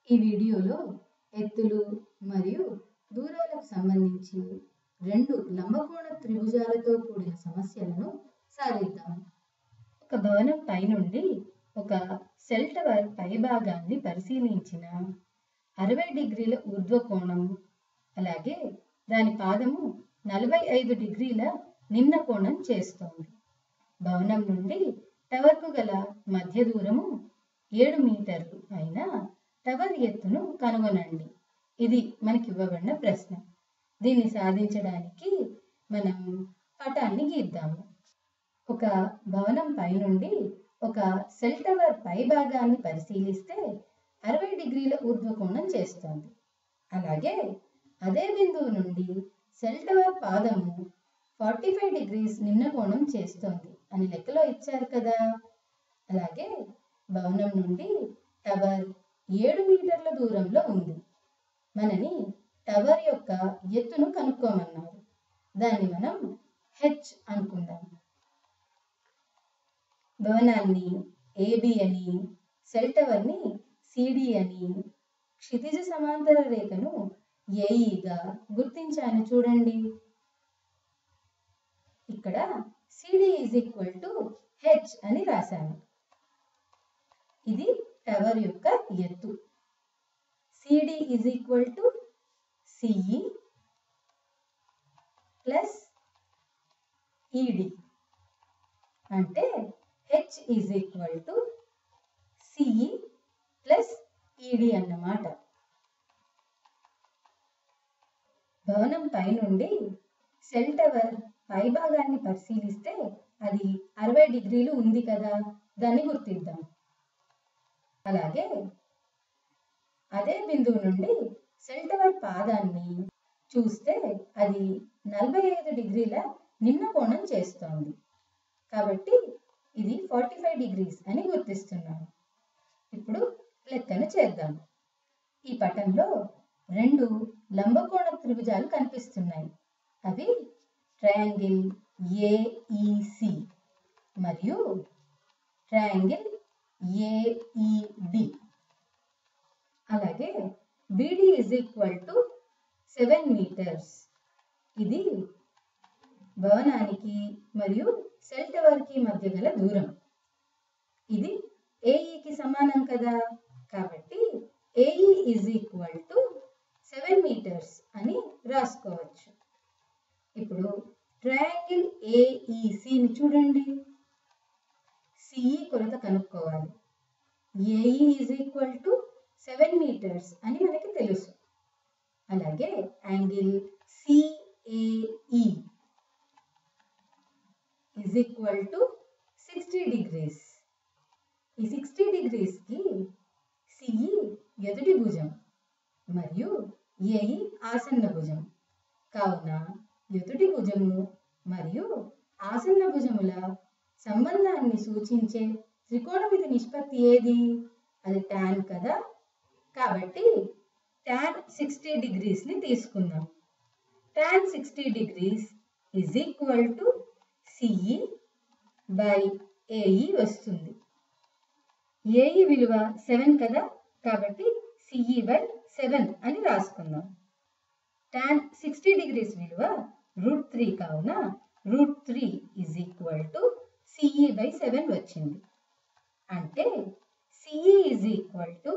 ఈ వీడియోలో ఎత్తులు మరియు దూరాలకు సంబంధించి రెండు లంబకోణ త్రిభుజాలతో కూడిన సమస్యలను సాధిద్దాం ఒక భవనం పైనుండి ఒక సెల్ టవర్ పైభాగాన్ని పరిశీలించిన అరవై డిగ్రీల ఊర్ధ్వకోణం అలాగే దాని పాదము నలభై ఐదు డిగ్రీల నిమ్న కోణం చేస్తోంది భవనం నుండి టవర్కు గల మధ్య దూరము ఏడు మీటర్లు అయిన టవర్ ఎత్తును కనుగొనండి ఇది మనకి ఇవ్వబడిన ప్రశ్న దీన్ని సాధించడానికి మనం పటాన్ని గీద్దాము ఒక భవనం పైనుండి ఒక సెల్ టవర్ పై భాగాన్ని పరిశీలిస్తే అరవై డిగ్రీల ఊర్ధ్వకోణం చేస్తోంది అలాగే అదే బిందువు నుండి సెల్ టవర్ పాదము ఫార్టీ ఫైవ్ డిగ్రీస్ నిమ్న కోణం చేస్తోంది అని లెక్కలో ఇచ్చారు కదా అలాగే భవనం నుండి టవర్ ఏడు మీటర్ల దూరంలో ఉంది మనని టవర్ యొక్క ఎత్తును కనుక్కోమన్నారు దాన్ని మనం హెచ్ అనుకుందాం భవనాన్ని ఏబి అని సెల్ టవర్ని సిడి అని క్షితిజ సమాంతర రేఖను ఏఈగా గుర్తించాను చూడండి ఇక్కడ CD is equal to H అని రాశాను ఇది టవర్ యొక్క ఎత్తు CD is equal to CE plus ED అంటే H is equal to CE plus ED అన్నమాట భవనం పైనుండి సెల్ టవర్ పై భాగాన్ని పరిశీలిస్తే అది అరవై డిగ్రీలు ఉంది కదా దాన్ని గుర్తిద్దాం అలాగే అదే బిందువు నుండి సెల్ టవర్ పాదాన్ని చూస్తే అది నలభై ఐదు డిగ్రీల నిమ్న కోణం చేస్తోంది కాబట్టి ఇది ఫార్టీ ఫైవ్ డిగ్రీస్ అని గుర్తిస్తున్నాను ఇప్పుడు లెక్కను చేద్దాం ఈ పటంలో రెండు లంబకోణ త్రిభుజాలు కనిపిస్తున్నాయి అవి ట్రయాంగిల్ ఏఈసి మరియు ట్రయాంగిల్ ఏఈడి అలాగే BD is equal to seven metres ఇది భవనానికి మరియు సెల్ టవర్కి మధ్య గల దూరం ఇది ఏఈకి సమానం కదా కాబట్టి AE is equal to seven metres అని రాసుకోవచ్చు ఇప్పుడు ట్రయాంగిల్ ఏఈసిని చూడండి సిఈ కొలత కనుక్కోవాలి AE is equal to seven metres అని మనకి తెలుసు అలాగే angle CAE is equal to sixty degrees ఈ సిక్స్టీ డిగ్రీస్కి సిఈ ఎదుటి భుజం మరియు ఏఈ ఆసన్న భుజం కావున ఎదుటి భుజము మరియు ఆసన్న భుజముల సంబంధాన్ని సూచించే త్రికోణమితి నిష్పత్తి ఏది అది టాన్ కదా కాబట్టి టాన్ సిక్స్టీ డిగ్రీస్ని తీసుకుందాం tan sixty degrees is equal to CE by AE వస్తుంది ఏఈ విలువ సెవెన్ కదా కాబట్టి సిఈ బై సెవెన్ అని రాసుకుందాం టాన్ సిక్స్టీ డిగ్రీస్ విలువ రూట్ త్రీ కావున root three is equal to CE by seven వచ్చింది అంటే CE is equal to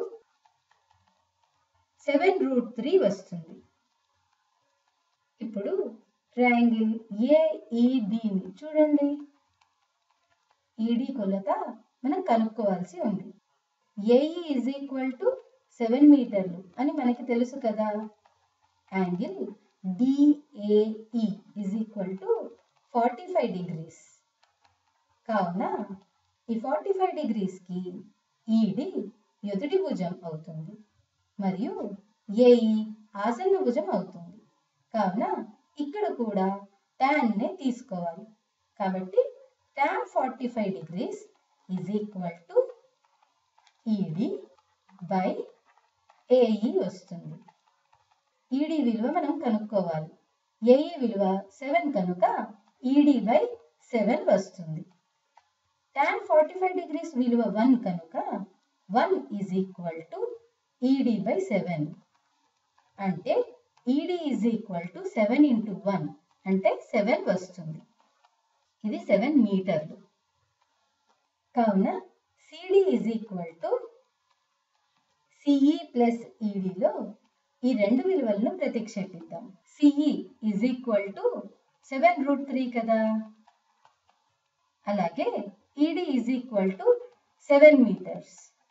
seven root three వస్తుంది ఇప్పుడు ట్రయాంగిల్ ఏఈడిని చూడండి ఈడి కొలత మనం కనుక్కోవాల్సి ఉంది AE is equal to seven మీటర్లు అని మనకి తెలుసు కదా angle DAE is equal to forty five degrees కావున ఈ ఫార్టీ ఫైవ్ డిగ్రీస్కి ఈడి ఎదుటి భుజం అవుతుంది మరియు ఏఈ ఆసన్న భుజం అవుతుంది కావున ఇక్కడ కూడా టాన్నే తీసుకోవాలి కాబట్టి tan forty five degrees is equal to ED by AE వస్తుంది ఈడి విలువ మనం కనుక్కోవాలి ఏఈ విలువ సెవెన్ కనుక ఈడి బై సెవెన్ వస్తుంది టాన్ ఫార్టీ ఫైవ్ డిగ్రీస్ విలువ వన్ కనుక one is equal to ED by seven అంటే ED is equal to seven into one అంటే సెవెన్ వస్తుంది ఇది సెవెన్ మీటర్లు కావున CD is equal to CE plus ఈడిలో ఈ రెండు విలువలను ప్రతిక్షేపిద్దాం CE is equal to seven root three కదా అలాగే ED is equal to seven metres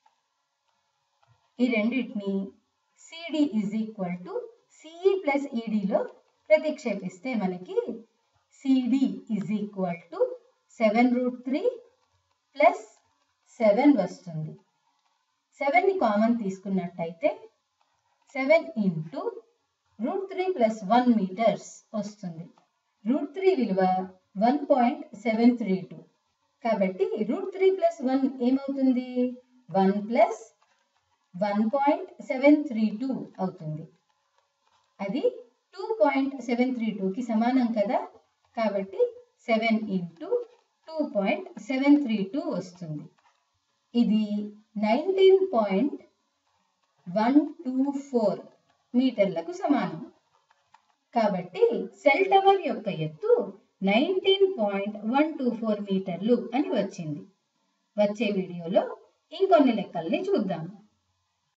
ఈ రెండింటిని CD is equal to CE plus ఈడిలో ప్రతిక్షేపిస్తే మనకి CD is equal to seven root three plus seven వస్తుంది సెవెన్ని కామన్ తీసుకున్నట్టయితే seven into root three plus one metres వస్తుంది రూట్ త్రీ విలువ one point seven three two కాబట్టి రూట్ త్రీ ప్లస్ వన్ ఏమవుతుంది one plus one point seven three two అవుతుంది అది two point seven three టూకి సమానం కదా కాబట్టి seven into two point seven three two వస్తుంది ఇది nineteen point one two four మీటర్లకు సమానం కాబట్టి సెల్ టవర్ యొక్క ఎత్తు nineteen point one two four మీటర్లు అని వచ్చింది వచ్చే వీడియోలో ఇంకొన్ని లెక్కల్ని చూద్దాం